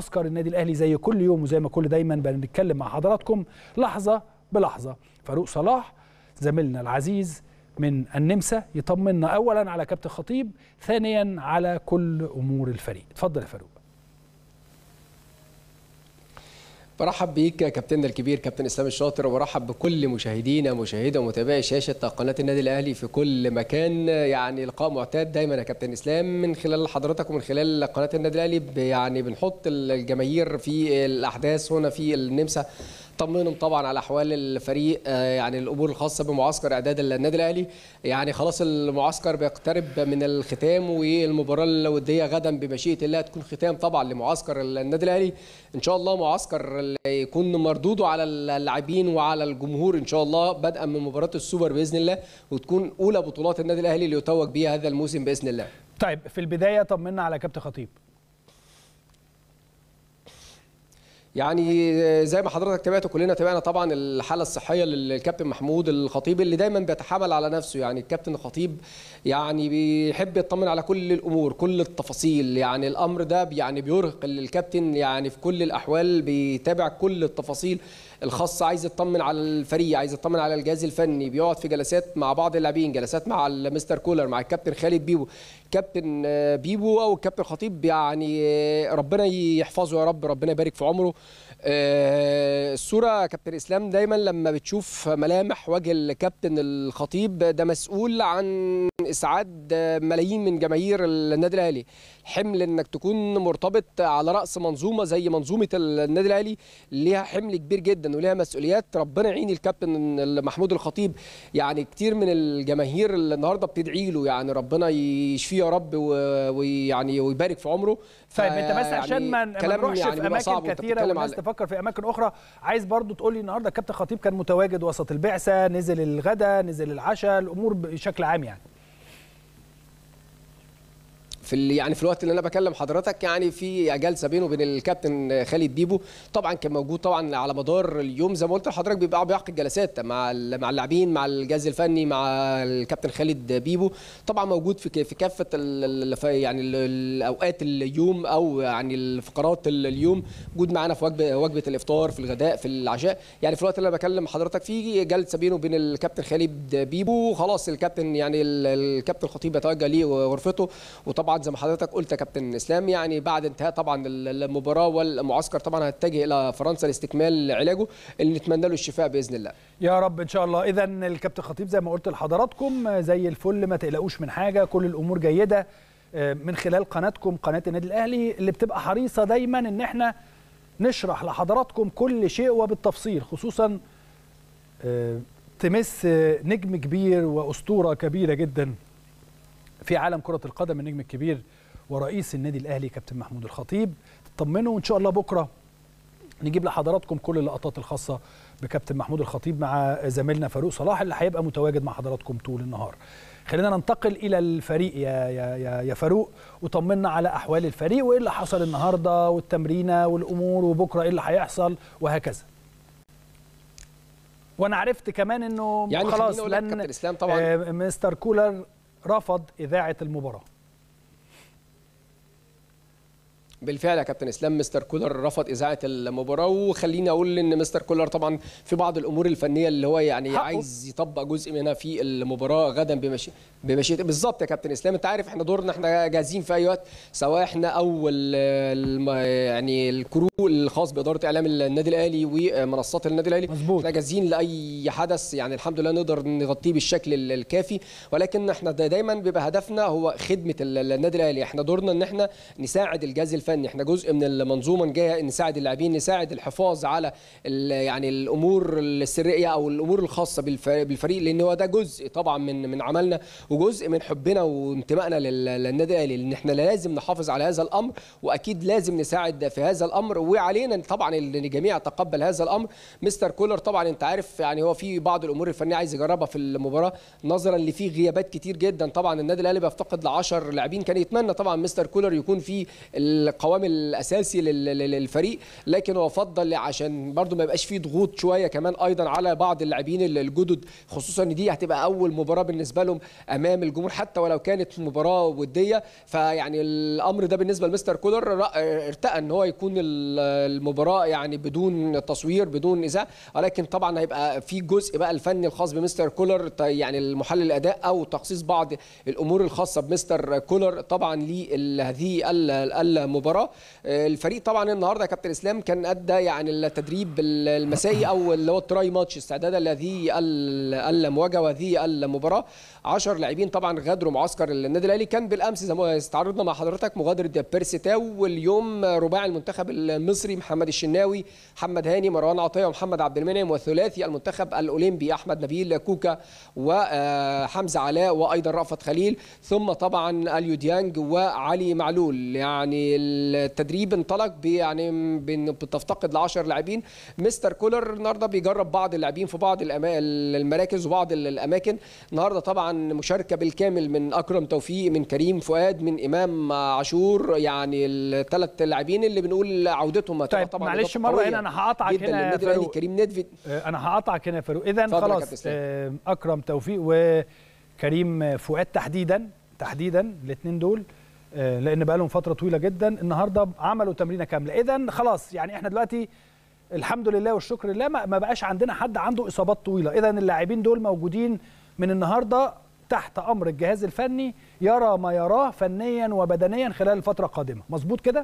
معسكر النادي الاهلي زي كل يوم وزي ما كل دايما بنتكلم مع حضراتكم لحظه بلحظه فاروق صلاح زميلنا العزيز من النمسا يطمنا اولا على كابتن خطيب ثانيا على كل امور الفريق اتفضل يا فاروق برحب بيك كابتننا الكبير كابتن اسلام الشاطر وبرحب بكل مشاهدينا مشاهده ومتابعي شاشه قناه النادي الاهلي في كل مكان يعني لقاء معتاد دايما يا كابتن اسلام من خلال حضرتك ومن خلال قناه النادي الاهلي يعني بنحط الجماهير في الاحداث هنا في النمسا طمنهم طبعا على احوال الفريق يعني الامور الخاصه بمعسكر اعداد النادي الاهلي يعني خلاص المعسكر بيقترب من الختام والمباراه الوديه غدا بمشيئه الله تكون ختام طبعا لمعسكر النادي الاهلي ان شاء الله معسكر يكون مردوده على اللاعبين وعلى الجمهور ان شاء الله بدءا من مباراه السوبر باذن الله وتكون اولى بطولات النادي الاهلي اللي يتوج بيها هذا الموسم باذن الله طيب في البدايه طمنا على كابتن خطيب يعني زي ما حضرتك تابعت كلنا تابعنا طبعا الحاله الصحيه للكابتن محمود الخطيب اللي دايما بيتحامل على نفسه يعني الكابتن الخطيب يعني بيحب يطمن على كل الامور كل التفاصيل يعني الامر ده يعني بيرهق الكابتن يعني في كل الاحوال بيتابع كل التفاصيل الخاصه عايز يطمن على الفريق عايز يطمن على الجهاز الفني بيقعد في جلسات مع بعض اللاعبين جلسات مع المستر كولر مع الكابتن خالد بيبو كابتن بيبو او الكابتن خطيب يعني ربنا يحفظه يا رب ربنا يبارك في عمره الصوره كابتن اسلام دايما لما بتشوف ملامح وجه الكابتن الخطيب ده مسؤول عن اسعاد ملايين من جماهير النادي الاهلي حمل انك تكون مرتبط على راس منظومه زي منظومه النادي الاهلي ليها حمل كبير جدا وليها مسؤوليات ربنا يعين الكابتن محمود الخطيب يعني كتير من الجماهير اللي النهارده بتدعي له يعني ربنا يشفيه يا رب ويعني ويبارك في عمره طيب انت بس عشان ما نروحش يعني في اماكن كثيره والناس تفكر في اماكن اخرى عايز برضو تقول لي النهارده الكابتن خطيب كان متواجد وسط البعثه نزل الغداء نزل العشاء الامور بشكل عام يعني في يعني في الوقت اللي انا بكلم حضرتك يعني في جلسه بينه وبين الكابتن خالد بيبو طبعا كان موجود طبعا على مدار اليوم زي ما قلت لحضرتك بيبقى بيعقد جلسات مع مع اللاعبين مع الجهاز الفني مع الكابتن خالد بيبو طبعا موجود في في كافه يعني الاوقات اليوم او يعني الفقرات اليوم موجود معانا في وجبه وجبه الافطار في الغداء في العشاء يعني في الوقت اللي انا بكلم حضرتك فيه جلسه بينه وبين الكابتن خالد بيبو خلاص الكابتن يعني الكابتن الخطيب يتوجه ليه غرفته وطبعا زي ما حضرتك قلت يا كابتن اسلام يعني بعد انتهاء طبعا المباراه والمعسكر طبعا هيتجه الى فرنسا لاستكمال علاجه اللي نتمنى له الشفاء باذن الله يا رب ان شاء الله اذا الكابتن خطيب زي ما قلت لحضراتكم زي الفل ما تقلقوش من حاجه كل الامور جيده من خلال قناتكم قناه النادي الاهلي اللي بتبقى حريصه دايما ان احنا نشرح لحضراتكم كل شيء وبالتفصيل خصوصا تمس نجم كبير واسطوره كبيره جدا في عالم كرة القدم النجم الكبير ورئيس النادي الأهلي كابتن محمود الخطيب تطمنوا وإن شاء الله بكرة نجيب لحضراتكم كل اللقطات الخاصة بكابتن محمود الخطيب مع زميلنا فاروق صلاح اللي هيبقى متواجد مع حضراتكم طول النهار خلينا ننتقل إلى الفريق يا, يا, يا, يا فاروق وطمنا على أحوال الفريق وإيه اللي حصل النهاردة والتمرينة والأمور وبكرة إيه اللي هيحصل وهكذا وانا عرفت كمان انه يعني خلاص لن الإسلام طبعا مستر كولر رفض إذاعة المباراة بالفعل يا كابتن اسلام مستر كولر رفض اذاعه المباراه وخليني اقول ان مستر كولر طبعا في بعض الامور الفنيه اللي هو يعني حقه. عايز يطبق جزء منها في المباراه غدا بمشي بمشيئه بالظبط يا كابتن اسلام انت عارف احنا دورنا احنا جاهزين في اي وقت سواء احنا او يعني الكرو الخاص باداره اعلام النادي الاهلي ومنصات النادي الاهلي مظبوط احنا جاهزين لاي حدث يعني الحمد لله نقدر نغطيه بالشكل الكافي ولكن احنا دايما بيبقى هدفنا هو خدمه النادي الاهلي احنا دورنا ان احنا نساعد الجهاز الفني الفني احنا جزء من المنظومه جايه نساعد اللاعبين نساعد الحفاظ على يعني الامور السريه او الامور الخاصه بالفريق لان هو ده جزء طبعا من من عملنا وجزء من حبنا وانتمائنا للنادي الاهلي لان احنا لازم نحافظ على هذا الامر واكيد لازم نساعد في هذا الامر وعلينا طبعا ان الجميع يتقبل هذا الامر مستر كولر طبعا انت عارف يعني هو في بعض الامور الفنيه عايز يجربها في المباراه نظرا لفي غيابات كتير جدا طبعا النادي الاهلي بيفتقد ل 10 لاعبين كان يتمنى طبعا مستر كولر يكون في القوام الاساسي لل- لل- للفريق لكن هو فضل عشان برضو ما يبقاش فيه ضغوط شويه كمان ايضا على بعض اللاعبين ال- الجدد خصوصا ان دي هتبقى اول مباراه بالنسبه لهم امام الجمهور حتى ولو كانت مباراه وديه فيعني الامر ده بالنسبه لمستر كولر رأ- ارتأى ان هو يكون ال- المباراه يعني بدون تصوير بدون اذاعه ولكن طبعا هيبقى في جزء بقى الفني الخاص بمستر كولر ط- يعني المحلل الاداء او تخصيص بعض الامور الخاصه بمستر كولر طبعا لهذه ال- المباراه آه، الفريق طبعا النهارده يا كابتن اسلام كان ادى يعني التدريب المسائي او اللي هو التراي ماتش استعدادا لهذه ال- المواجهه وهذه المباراه 10 لاعبين طبعا غادروا معسكر النادي الاهلي كان بالامس زي ما استعرضنا مع حضرتك مغادره بيرسي تاو واليوم رباعي المنتخب المصري محمد الشناوي محمد هاني مروان عطيه ومحمد عبد المنعم وثلاثي المنتخب الاولمبي احمد نبيل كوكا وحمزه علاء وايضا رأفت خليل ثم طبعا اليو ديانج وعلي معلول يعني التدريب انطلق ب- يعني بن- بتفتقد ل 10 لاعبين مستر كولر النهارده بيجرب بعض اللاعبين في بعض الأما- المراكز وبعض الاماكن النهارده طبعا مشاركه بالكامل من اكرم توفيق من كريم فؤاد من امام عاشور يعني الثلاث لاعبين اللي بنقول عودتهم هتبقى طيب طبعا معلش إضافة مره قوية هنا انا هقطعك جدا هنا يا للنادي الاهلي فاروق كريم ندفد آه، انا هقطعك هنا يا فاروق اذا اتفضل يا خلاص كابتن إسلام. آه، اكرم توفيق وكريم فؤاد تحديدا تحديدا الاثنين دول آه، لان بقى لهم فتره طويله جدا النهارده عملوا تمرينه كامله اذا خلاص يعني احنا دلوقتي الحمد لله والشكر لله ما ما بقاش عندنا حد عنده اصابات طويله اذا اللاعبين دول موجودين من النهارده تحت امر الجهاز الفني يرى ما يراه فنيا وبدنيا خلال الفتره القادمه مظبوط كده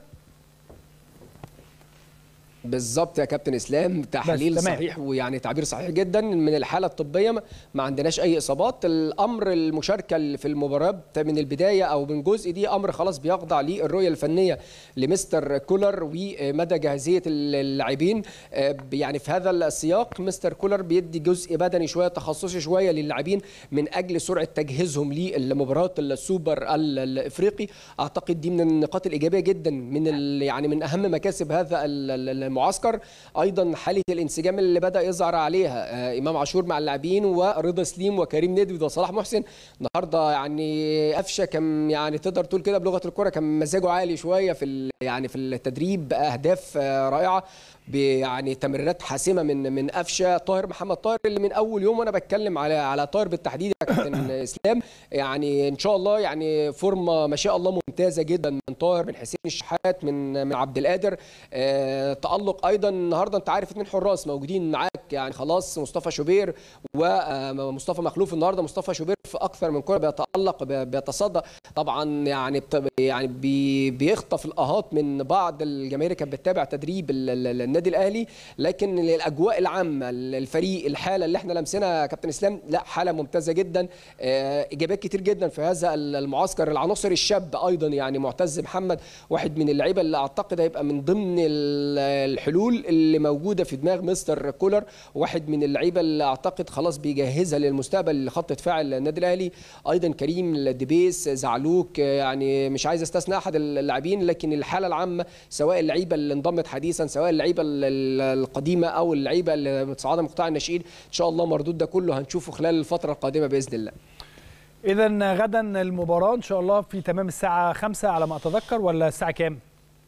بالظبط يا كابتن اسلام تحليل تمام. صحيح ويعني تعبير صحيح جدا من الحاله الطبيه ما- ما عندناش اي اصابات الامر المشاركه اللي في المباراه من البدايه او من جزء دي امر خلاص بيخضع للرؤيه الفنيه لمستر كولر ومدى جاهزيه اللاعبين آه، يعني في هذا السياق مستر كولر بيدي جزء بدني شويه تخصصي شويه للاعبين من اجل سرعه تجهيزهم لمباراه السوبر ال- الافريقي اعتقد دي من النقاط الايجابيه جدا من ال- يعني من اهم مكاسب هذا ال- ال- المعسكر ايضا حاله الانسجام اللي بدا يظهر عليها آه، امام عاشور مع اللاعبين ورضا سليم وكريم ندفد وصلاح محسن النهارده يعني قفشه كان يعني تقدر تقول كده بلغه الكره كان مزاجه عالي شويه في ال- يعني في التدريب اهداف آه، رائعه ب- يعني تمريرات حاسمه من من قفشه طاهر محمد طاهر اللي من اول يوم وانا بتكلم على على طاهر بالتحديد يا كابتن اسلام يعني ان شاء الله يعني فورمه ما شاء الله ممتازه جدا من طاهر من حسين الشحات من من عبد القادر آه تالق ايضا النهارده انت عارف اثنين حراس موجودين معاك يعني خلاص مصطفى شوبير ومصطفى مخلوف النهارده مصطفى شوبير في اكثر من كره بيتالق بي- بيتصدى طبعا يعني بت- يعني بي بيخطف الاهات من بعض الجماهير كانت بتتابع تدريب ال- ال- النادي الاهلي لكن الاجواء العامه الفريق الحاله اللي احنا لمسنا يا كابتن اسلام لا حاله ممتازه جدا آه، ايجابيات كتير جدا في هذا المعسكر العناصر الشاب ايضا يعني معتز محمد واحد من اللعيبه اللي اعتقد هيبقى من ضمن ال- الحلول اللي موجوده في دماغ مستر كولر واحد من اللعيبه اللي اعتقد خلاص بيجهزها للمستقبل لخط دفاع النادي الاهلي ايضا كريم الدبيس زعلوك آه، يعني مش عايز استثنى احد اللاعبين لكن الحاله العامه سواء اللعيبه اللي انضمت حديثا سواء اللعيبه ال- ال- القديمه او اللعيبه اللي متصاعده من قطاع الناشئين ان شاء الله مردود ده كله هنشوفه خلال الفتره القادمه باذن الله اذا غدا المباراه ان شاء الله في تمام الساعه 5 على ما اتذكر ولا الساعه كام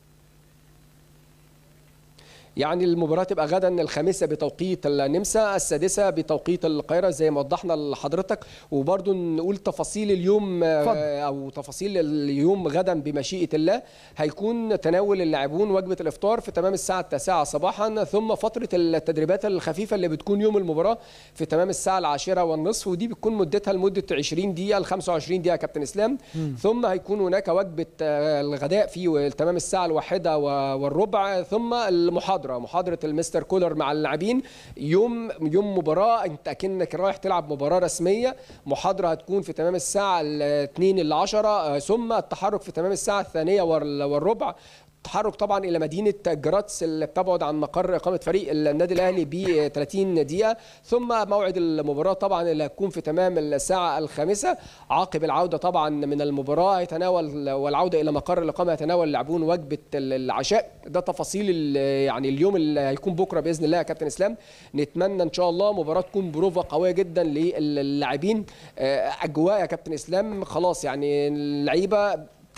يعني المباراة تبقى غدا الخامسة بتوقيت النمسا السادسة بتوقيت القاهرة زي ما وضحنا لحضرتك وبرضو نقول تفاصيل اليوم اتفضل. آه، أو تفاصيل اليوم غدا بمشيئة الله هيكون تناول اللاعبون وجبة الإفطار في تمام الساعة التاسعة صباحا ثم فترة التدريبات الخفيفة اللي بتكون يوم المباراة في تمام الساعة العاشرة والنصف ودي بتكون مدتها لمدة 20 دقيقة ل 25 دقيقة يا كابتن إسلام ثم هيكون هناك وجبة آه، الغداء في تمام الساعة الواحدة و- والربع ثم المحاضرة محاضرة المستر كولر مع اللاعبين يوم يوم مباراة انت اكنك رايح تلعب مباراة رسمية محاضرة هتكون في تمام الساعة 2 ل 10 ثم التحرك في تمام الساعة الثانية وال- والربع تحرك طبعا الى مدينه جراتس اللي بتبعد عن مقر اقامه فريق النادي الاهلي ب 30 دقيقه ثم موعد المباراه طبعا اللي هتكون في تمام الساعه الخامسه عقب العوده طبعا من المباراه يتناول والعوده الى مقر الاقامه يتناول اللاعبون وجبه العشاء ده تفاصيل ال- يعني اليوم اللي هيكون بكره باذن الله يا كابتن اسلام نتمنى ان شاء الله مباراه تكون بروفا قويه جدا للاعبين آه، اجواء يا كابتن اسلام خلاص يعني اللعيبه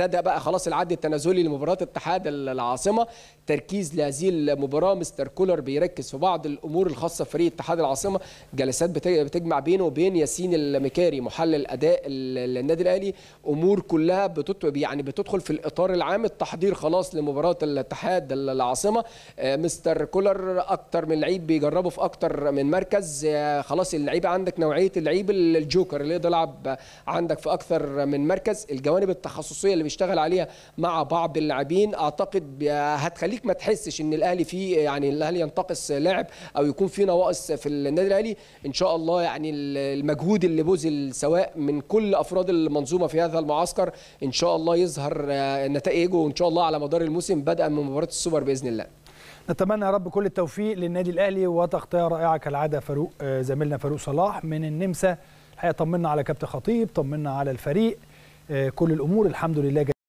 ابتدى بقى خلاص العد التنازلي لمباراه اتحاد العاصمه تركيز لهذه المباراه مستر كولر بيركز في بعض الامور الخاصه بفريق اتحاد العاصمه جلسات بتجمع بينه وبين ياسين المكاري محلل اداء النادي الاهلي امور كلها بتت... يعني بتدخل في الاطار العام التحضير خلاص لمباراه الاتحاد العاصمه مستر كولر اكتر من لعيب بيجربه في اكتر من مركز خلاص اللعيبه عندك نوعيه اللعيب الجوكر اللي يقدر يلعب عندك في اكثر من مركز الجوانب التخصصيه اللي بيشتغل عليها مع بعض اللاعبين اعتقد هتخليك ما تحسش ان الاهلي فيه يعني الاهلي ينتقص لاعب او يكون فيه نواقص في النادي الاهلي ان شاء الله يعني المجهود اللي بذل سواء من كل افراد المنظومه في هذا المعسكر ان شاء الله يظهر نتائجه وان شاء الله على مدار الموسم بدءا من مباراه السوبر باذن الله نتمنى يا رب كل التوفيق للنادي الاهلي وتغطيه رائعه كالعاده فاروق زميلنا فاروق صلاح من النمسا الحقيقه طمنا على كابتن خطيب طمنا على الفريق كل الامور الحمد لله